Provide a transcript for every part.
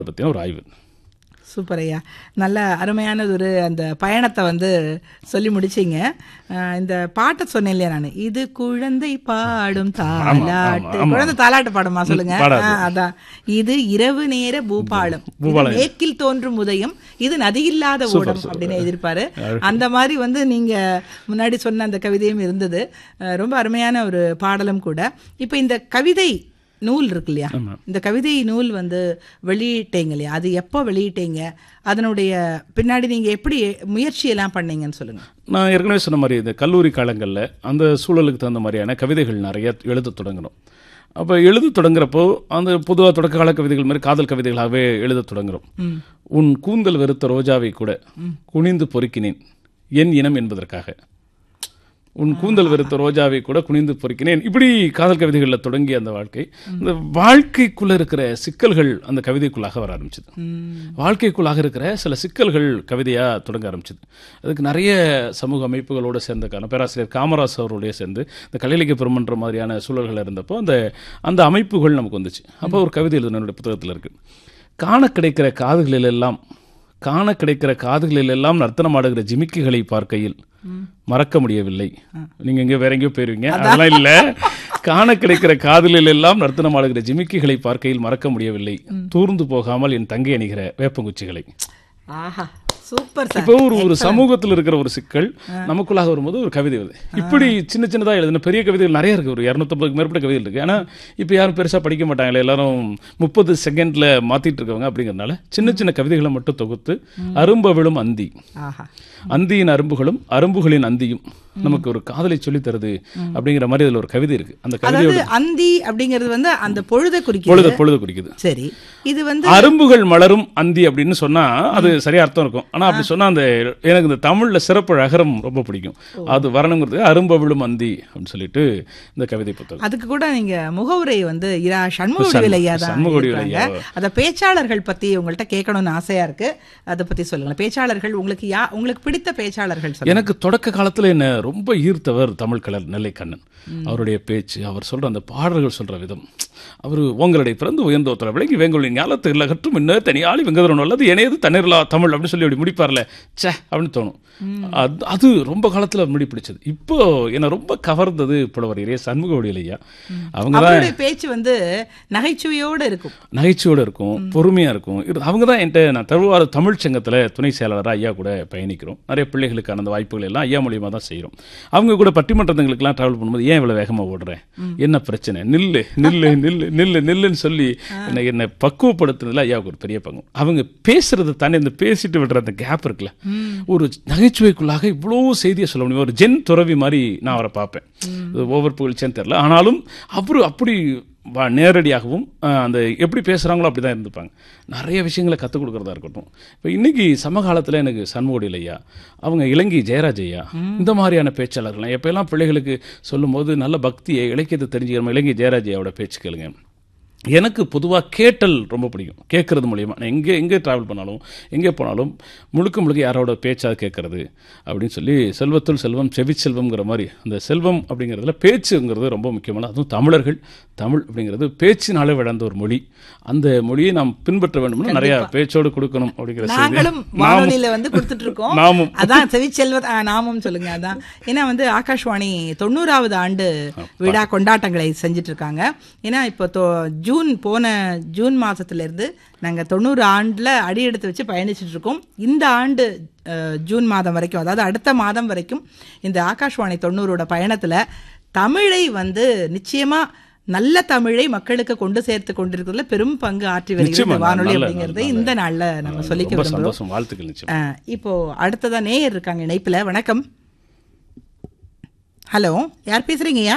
பற்றின ஒரு ஆய்வு சூப்பர் ஐயா நல்ல அருமையானது ஒரு அந்த பயணத்தை வந்து சொல்லி முடிச்சிங்க அஹ் இந்த பாட்டை சொன்னேன் இல்லையா நான் இது குழந்தை பாடும் தாலாட்டு ஆமா. குழந்தை தாலாட்டு பாடுமா சொல்லுங்க பாடாது. ஆ, அதான் இது இரவு நேர பூபாலம் இது பூபாலம். மேற்கில் தோன்றும் உதயம் இது நதியில்லாத ஓடம் அப்படின்னு எழுதியிருப்பாரு அந்த மாதிரி வந்து நீங்க முன்னாடி சொன்ன அந்த கவிதையும் இருந்தது அஹ் ரொம்ப அருமையான ஒரு பாடலும் கூட இப்போ இந்த கவிதை நூல் இருக்கு இல்லையா இந்த கவிதை நூல் வந்து வெளியிட்டீங்க இல்லையா அது எப்போ வெளியிட்டீங்க அதனுடைய பின்னாடி நீங்க எப்படி முயற்சி எல்லாம் பண்ணீங்கன்னு சொல்லுங்க நான் ஏற்கனவே சொன்ன மாதிரி இந்த கல்லூரி காலங்களில் அந்த சூழலுக்கு தகுந்த மாதிரியான கவிதைகள் நிறைய எழுத தொடங்கணும் அப்போ எழுத தொடங்குறப்போ அந்த பொதுவாக தொடக்க கால கவிதைகள் மாதிரி காதல் கவிதைகளாகவே எழுத தொடங்குறோம் உன் கூந்தல் வெறுத்த ரோஜாவை கூட குனிந்து பொறுக்கினேன் என் இனம் என்பதற்காக உன் கூந்தல் வெறுத்த ரோஜாவை கூட குனிந்து பொறுக்கினேன் இப்படி காதல் கவிதைகளில் தொடங்கிய அந்த வாழ்க்கை அந்த வாழ்க்கைக்குள்ள இருக்கிற சிக்கல்கள் அந்த கவிதைக்குள்ளாக வர ஆரம்பிச்சது வாழ்க்கைக்குள்ளாக இருக்கிற சில சிக்கல்கள் கவிதையா தொடங்க ஆரம்பிச்சது அதுக்கு நிறைய சமூக அமைப்புகளோடு சேர்ந்த காரணம் பேராசிரியர் காமராஜ் அவருடைய சேர்ந்து இந்த கலையிலக்கிய பெருமன்ற மாதிரியான சூழல்கள் இருந்தப்போ அந்த அந்த அமைப்புகள் நமக்கு வந்துச்சு அப்போ ஒரு கவிதை எழுதுன என்னுடைய புத்தகத்தில் இருக்கு காண கிடைக்கிற காதுகளில் எல்லாம் காண கிடைக்கிற காதுகளில் எல்லாம் நர்த்தனமாடுகிற ஜிமிக்குகளை பார்க்கையில் மறக்க முடியவில்லை நீங்க எங்க வேற எங்கேயோ போயிருவீங்க அதெல்லாம் இல்ல காண கிடைக்கிற காதலில் எல்லாம் நர்த்தனமாடுகிற ஜிமிக்குகளை பார்க்கையில் மறக்க முடியவில்லை தூர்ந்து போகாமல் என் தங்கை அணிகிற வேப்பங்குச்சிகளை ஆஹா சூப்பர் சார் இப்போ ஒரு ஒரு சமூகத்தில் இருக்கிற ஒரு சிக்கல் நமக்குள்ளாக வரும்போது ஒரு கவிதை வருது இப்படி சின்ன சின்னதா எழுதின பெரிய கவிதைகள் நிறைய இருக்கு ஒரு இரநூத்தம்பதுக்கு மேற்பட்ட கவிதைகள் இருக்கு ஆனா இப்போ யாரும் பெருசா படிக்க மாட்டாங்களே எல்லாரும் முப்பது செகண்ட்ல மாத்திட்டு இருக்கவங்க அப்படிங்கறதுனால சின்ன சின்ன கவிதைகளை மட்டும் தொகுத்து அரும்பவிழும் அந்தி ஆஹா அந்தியின் அரும்புகளும் அரும்புகளின் அந்தியும் நமக்கு ஒரு காதலை சொல்லித் தருது அப்படிங்கிற மாதிரி அதுல ஒரு கவிதை இருக்கு அந்த கவிதையோட அதாவது அந்தி அப்படிங்கிறது வந்து அந்த பொழுதை குறிக்கிறது பொழுது பொழுது குறிக்குது சரி இது வந்து அரும்புகள் மலரும் அந்தி அப்படின்னு சொன்னா அது சரியா அர்த்தம் இருக்கும் ஆனா அப்படி சொன்னா அந்த எனக்கு இந்த தமிழ்ல சிறப்பு அகரம் ரொம்ப பிடிக்கும் அது வரணுங்கிறது அரும்பவிழும் அந்தி அப்படின்னு சொல்லிட்டு இந்த கவிதை புத்தகம் அதுக்கு கூட நீங்க முகவுரை வந்து இரா சண்முகவடிவில் ஐயா தான் சண்முகவடிவேலு எழுதுறாங்க. அத பேச்சாளர்கள் பத்தி உங்கள்ட்ட கேட்கணும்னு ஆசையா இருக்கு அதை பத்தி சொல்லுங்களேன் பேச்சாளர்கள் உங்களுக்கு யா உங்களுக்கு பிடித்த பேச்சாளர்கள் சொல்லுங்க எனக்கு தொடக்க காலத்துல என்ன ரொம்ப ஈர்த்தவர் தமிழ் கலர் நெல்லை கண்ணன் அவருடைய பேச்சு அவர் சொல்ற அந்த பாடல்கள் சொல்ற விதம் அவர் உங்களுடைய பிறந்து உயர்ந்தோத்தர விளங்கி வேங்கொழின் ஞாலத்து இல்லை கற்றும் இன்னும் தனியாளி வெங்கதரன் அல்லது இணையது தண்ணீர்லா தமிழ் அப்படின்னு சொல்லி அப்படி முடிப்பார்ல ச்சே அப்படின்னு தோணும் அது அது ரொம்ப காலத்துல முடி பிடிச்சது இப்போ என்ன ரொம்ப கவர்ந்தது புலவர் இறைய சண்முகவடியில் ஐயா அவங்க தான் அவருடைய பேச்சு வந்து நகைச்சுவையோட இருக்கும் நகைச்சுவோட இருக்கும் பொறுமையா இருக்கும் இரு- அவங்க தான் என்கிட்ட நான் தருவார தமிழ் சங்கத்துல துணை செயலாளராக ஐயா கூட பயணிக்கிறோம் நிறைய பிள்ளைகளுக்கான அந்த வாய்ப்புகள் எல்லாம் ஐயா மூலியமா தான் செய்றோம் அவங்க கூட பட்டிமன்றங்களுக்கெல்லாம் டிராவல் பண்ணும்போது ஏன் இவ்வளவு வேகமா ஓடுறேன் என்ன பிரச்சனை நில்லு நில்லு நில்லு நில்லு நில்லுன்னு சொல்லி என்னை என்னை பக்குவப்படுத்துறதுல ஐயாவுக்கு ஒரு பெரிய பங்கு அவங்க பேசுறது தானே இந்த பேசிட்டு விடுற அந்த கேப் இருக்குல்ல ஒரு நகைச்சுவைக்குள்ளாக இவ்வளோ செய்தியை சொல்ல முடியும் ஒரு ஜென் துறவி மாதிரி நான் அவரை பார்ப்பேன் இது ஒவ்வொரு புகழ்ச்சியான்னு தெரியல ஆனாலும் அவரு அப்படி வா- நேரடியாகவும் அஹ், அந்த எப்படி பேசுகிறாங்களோ அப்படி தான் இருந்துப்பாங்க நிறைய விஷயங்களை கற்றுக் கொடுக்குறதா இருக்கட்டும் இப்போ இன்னைக்கு சமகாலத்தில் எனக்கு சண்முகடியில் ஐயா அவங்க இலங்கை ஜெயராஜ் ஐயா இந்த மாதிரியான பேச்சாளர்கள் எப்போல்லாம் பிள்ளைகளுக்கு சொல்லும்போது நல்ல பக்தியை இலக்கியத்தை தெரிஞ்சுக்கிறோம் இலங்கை ஜெயராஜ் ஐயாவோட பேச்சு கேளுங்க எனக்கு பொதுவாக கேட்டல் ரொம்ப பிடிக்கும் கேட்கறது மூலியமா நான் எங்கே எங்கே ட்ராவல் பண்ணாலும் எங்கே போனாலும் முழுக்க முழுக்க யாரோட பேச்சாக கேட்கறது அப்படின்னு சொல்லி செல்வத்துள் செல்வம் செவி செல்வம்ங்கிற மாதிரி அந்த செல்வம் அப்படிங்கிறதுல பேச்சுங்கிறது ரொம்ப முக்கியமான அதுவும் தமிழர்கள் தமிழ் அப்படிங்கிறது பேச்சினாலே விளந்த ஒரு மொழி அந்த மொழியை நாம் பின்பற்ற வேண்டும்னா நிறைய பேச்சோடு கொடுக்கணும் அப்படிங்கிற செய்தி நாங்களும் வானொலியில வந்து கொடுத்துட்டு இருக்கோம் நாமும். அதான் செவிச்செல்வ ஆ, நாமும் சொல்லுங்க அதான் ஏன்னா வந்து ஆகாஷ்வாணி தொண்ணூறாவது ஆண்டு விழா கொண்டாட்டங்களை செஞ்சுட்டு இருக்காங்க ஏன்னா இப்போ தொ- ஜூன் போன ஜூன் மாசத்துல இருந்து நாங்க தொண்ணூறு ஆண்டுல அடி எடுத்து வச்சு பயணிச்சுட்டு இருக்கோம் இந்த ஆண்டு அஹ், ஜூன் மாதம் வரைக்கும் அதாவது அடுத்த மாதம் வரைக்கும் இந்த ஆகாஷ்வாணி தொண்ணூறோட பயணத்துல தமிழை வந்து நிச்சயமா நல்ல தமிழை மக்களுக்கு கொண்டு சேர்த்து கொண்டிருக்கிறதுல பெரும் பங்கு ஆற்றி வருகிறது நிச்சயமா, இந்த வானொலி நல்ல- அப்படிங்கறது நல்ல- இந்த நாள்ல நம்ம சொல்லிக்க ரொம்ப விரும்புறோம் சந்தோஷம் வாழ்த்துக்கள் நிச்சயம் ஆ, இப்போ அடுத்ததா நேயர் இருக்காங்க இணைப்புல வணக்கம் ஹலோ யார் பேசுறீங்கய்யா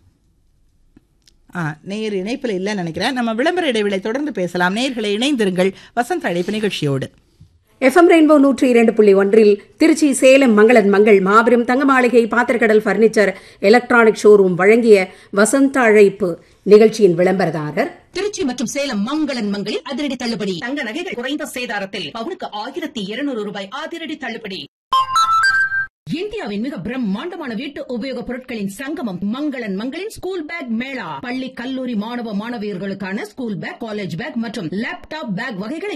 ஆ நேயர் இணைப்புல இல்லைன்னு நினைக்கிறேன் நம்ம விளம்பர இடைவேளை தொடர்ந்து பேசலாம் நேயர்களை இணைந்திருங்கள் வசந்த அழைப்பு நிகழ்ச்சியோடு எஃப்எம் ரெயின்போ நூற்றி இரண்டு புள்ளி ஒன்றில் திருச்சி சேலம் மங்களன் மங்கள் மாபெரும் தங்க மாளிகை பாத்திரக்கடல் பர்னிச்சர் எலக்ட்ரானிக் ஷோரூம் வழங்கிய வசந்த அழைப்பு நிகழ்ச்சியின் விளம்பரதாரர் திருச்சி மற்றும் சேலம் மங்களன் மங்களில் அதிரடி தள்ளுபடி தங்க நகைகள் குறைந்த சேதாரத்தில் பவுனுக்கு ஆயிரத்தி இருநூறு ரூபாய் அதிரடி தள்ளுபடி இந்தியாவின் மிக பிரம்மாண்டமான வீட்டு உபயோகப் பொருட்களின் சங்கமம் மங்களன் மங்களின் ஸ்கூல் பேக் மேளா பள்ளி கல்லூரி மாணவ மாணவியர்களுக்கான ஸ்கூல் பேக் காலேஜ் பேக் மற்றும் லேப்டாப் பேக் வகைகளை